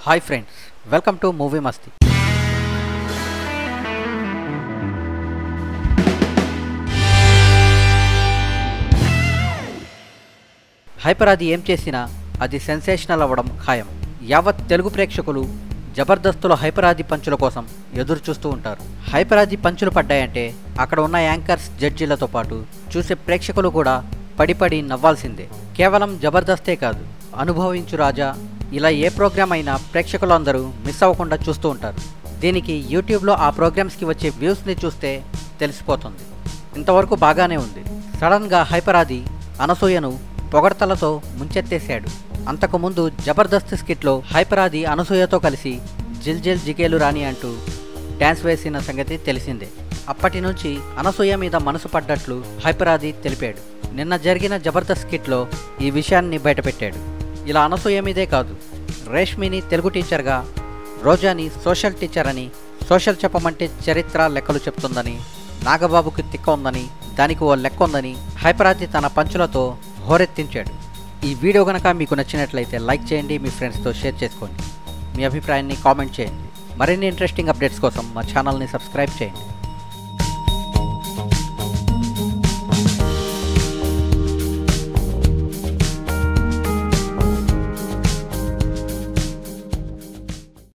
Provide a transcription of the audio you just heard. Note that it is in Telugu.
hi friends welcome to movie Masti hyper అది ఏం చేసినా అది సెన్సేషనల్ అవ్వడం ఖాయం యావత్ తెలుగు ప్రేక్షకులు జబర్దస్తుల హైపరాది పంచుల కోసం ఎదురు చూస్తూ ఉంటారు హైపరాది పంచులు పడ్డాయంటే అక్కడ ఉన్న యాంకర్స్ జడ్జీలతో పాటు చూసే ప్రేక్షకులు కూడా పడిపడి నవ్వాల్సిందే కేవలం జబర్దస్తే కాదు అనుభవించు రాజా ఇలా ఏ ప్రోగ్రామ్ అయినా ప్రేక్షకులందరూ మిస్ అవ్వకుండా చూస్తూ ఉంటారు దీనికి యూట్యూబ్లో ఆ ప్రోగ్రామ్స్కి వచ్చే వ్యూస్ని చూస్తే తెలిసిపోతుంది ఇంతవరకు బాగానే ఉంది సడన్గా హైపరాది అనసూయను పొగడ్తలతో ముంచెత్తేశాడు అంతకుముందు జబర్దస్త్ స్కిట్లో హైపరాది అనసూయతో కలిసి జిల్ జిల్ జిగేలు రాని అంటూ డ్యాన్స్ వేసిన సంగతి తెలిసిందే అప్పటి నుంచి అనసూయ మీద మనసు పడ్డట్లు హైపరాది తెలిపాడు నిన్న జరిగిన జబర్దస్త్ స్కిట్లో ఈ విషయాన్ని బయటపెట్టాడు ఇలా అనసూయ మీదే కాదు రేష్మిని తెలుగు టీచర్గా రోజాని సోషల్ టీచర్ అని సోషల్ చెప్పమంటే చరిత్ర లెక్కలు చెప్తుందని నాగబాబుకి తిక్క ఉందని దానికి ఓ లెక్క ఉందని హైపరాది తన పంచులతో హోరెత్తించాడు ఈ వీడియో కనుక మీకు నచ్చినట్లయితే లైక్ చేయండి మీ ఫ్రెండ్స్తో షేర్ చేసుకోండి మీ అభిప్రాయాన్ని కామెంట్ చేయండి మరిన్ని ఇంట్రెస్టింగ్ అప్డేట్స్ కోసం మా ఛానల్ని సబ్స్క్రైబ్ చేయండి